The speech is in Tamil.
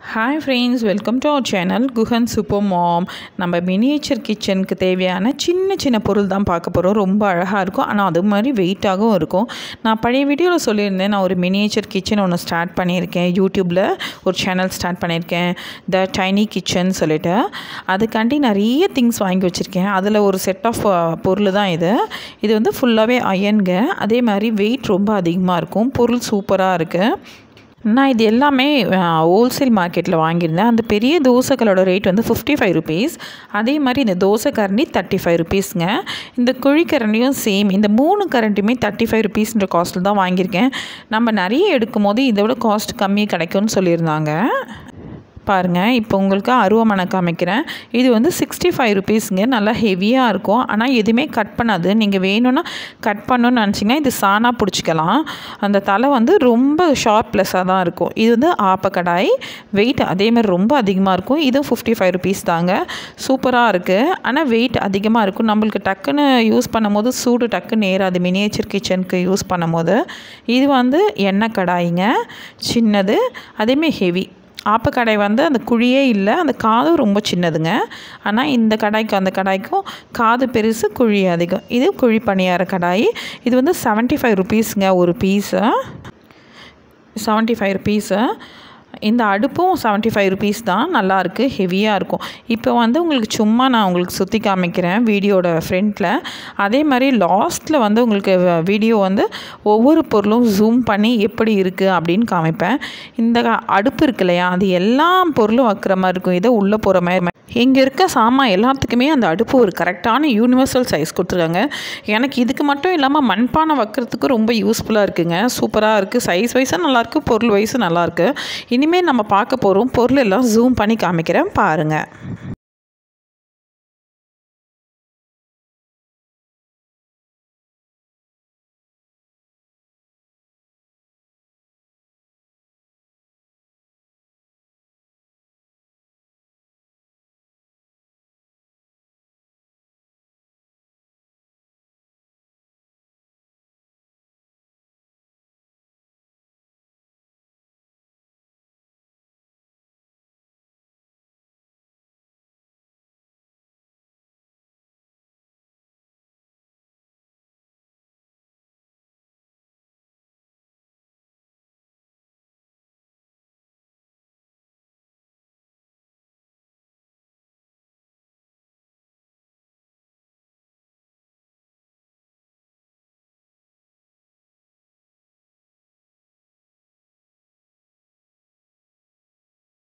hi friends welcome to our channel Guhan super mom நம்ம மினியேச்சர் கிச்சனுக்கு தேவையான சின்ன சின்ன பொருள் தான் பார்க்க போகிறோம் ரொம்ப அழகாக இருக்கும் ஆனால் அது மாதிரி வெயிட்டாகவும் இருக்கும் நான் பழைய வீடியோவில் சொல்லியிருந்தேன் நான் ஒரு மினியேச்சர் கிச்சன் ஒன்று ஸ்டார்ட் பண்ணியிருக்கேன் யூடியூப்பில் ஒரு சேனல் ஸ்டார்ட் பண்ணியிருக்கேன் த டைனி கிச்சன் சொல்லிட்டு அதுக்காண்டி நிறைய திங்ஸ் வாங்கி வச்சுருக்கேன் அதில் ஒரு செட் ஆஃப் பொருள் தான் இது இது வந்து ஃபுல்லாகவே அயன்க அதே மாதிரி வெயிட் ரொம்ப அதிகமாக இருக்கும் பொருள் சூப்பராக இருக்குது நான் இது எல்லாமே ஹோல்சேல் மார்க்கெட்டில் வாங்கியிருந்தேன் அந்த பெரிய தோசைகளோட ரேட் வந்து ஃபிஃப்டி ஃபைவ் ருபீஸ் அதே மாதிரி இந்த தோசை கரண்டி தேர்ட்டி ஃபைவ் ருபீஸுங்க இந்த குழி கரண்டியும் சேம் இந்த மூணு கரண்டியுமே தேர்ட்டி ஃபைவ் ருபீஸ்ன்ற காஸ்ட்டில் தான் வாங்கியிருக்கேன் நம்ம நிறைய எடுக்கும் போது இதை விட காஸ்ட் கம்மி கிடைக்கும்னு சொல்லியிருந்தாங்க பாருங்கள் இப்போ உங்களுக்கு அருவமனை காமிக்கிறேன் இது வந்து சிக்ஸ்டி ஃபைவ் ருபீஸுங்க நல்லா ஹெவியாக இருக்கும் ஆனால் எதுவுமே கட் பண்ணாது நீங்கள் வேணும்னா கட் பண்ணணும்னு நினச்சிங்கன்னா இது சாணா பிடிச்சிக்கலாம் அந்த தலை வந்து ரொம்ப ஷார்ப்லெஸ்ஸாக தான் இருக்கும் இது வந்து ஆப்பக்கடாய் வெயிட் அதேமாதிரி ரொம்ப அதிகமாக இருக்கும் இதுவும் ஃபிஃப்டி ஃபைவ் ருபீஸ் தாங்க சூப்பராக இருக்குது ஆனால் வெயிட் அதிகமாக இருக்கும் நம்மளுக்கு டக்குன்னு யூஸ் பண்ணும்போது சூடு டக்குன்னு ஏறாது மினியேச்சர் கிச்சனுக்கு யூஸ் பண்ணும்போது இது வந்து எண்ணெய் கடாய்ங்க சின்னது அதேமாரி ஹெவி ஆப்பக்கடாய் வந்து அந்த குழியே இல்லை அந்த காதும் ரொம்ப சின்னதுங்க ஆனால் இந்த கடாய்க்கும் அந்த கடாய்க்கும் காது பெருசு குழி அதிகம் இது குழி பணியார கடாய் இது வந்து செவன்ட்டி ஃபைவ் ருபீஸுங்க ஒரு பீஸு செவன்ட்டி ஃபைவ் ருபீஸு இந்த அடுப்பும் செவன்ட்டி ஃபைவ் ருபீஸ் தான் நல்லாயிருக்கு ஹெவியாக இருக்கும் இப்போ வந்து உங்களுக்கு சும்மா நான் உங்களுக்கு சுற்றி காமிக்கிறேன் வீடியோட ஃப்ரண்ட்டில் அதே மாதிரி லாஸ்ட்டில் வந்து உங்களுக்கு வீடியோ வந்து ஒவ்வொரு பொருளும் ஜூம் பண்ணி எப்படி இருக்குது அப்படின்னு காமிப்பேன் இந்த அடுப்பு இருக்கு இல்லையா அது எல்லா பொருளும் வைக்கிற மாதிரி இருக்கும் இதை உள்ளே போகிற மாதிரி இங்கே இருக்க சாமான் எல்லாத்துக்குமே அந்த அடுப்பு ஒரு கரெக்டான யூனிவர்சல் சைஸ் கொடுத்துருக்காங்க எனக்கு இதுக்கு மட்டும் இல்லாமல் மண்பானை வைக்கிறதுக்கு ரொம்ப யூஸ்ஃபுல்லாக இருக்குங்க சூப்பராக இருக்குது சைஸ் வைஸும் நல்லாயிருக்கு பொருள் வைஸும் நல்லாயிருக்கு இனிமேல் நம்ம பார்க்க போகிறோம் பொருள் எல்லாம் ஜூம் பண்ணி காமிக்கிறேன் பாருங்கள்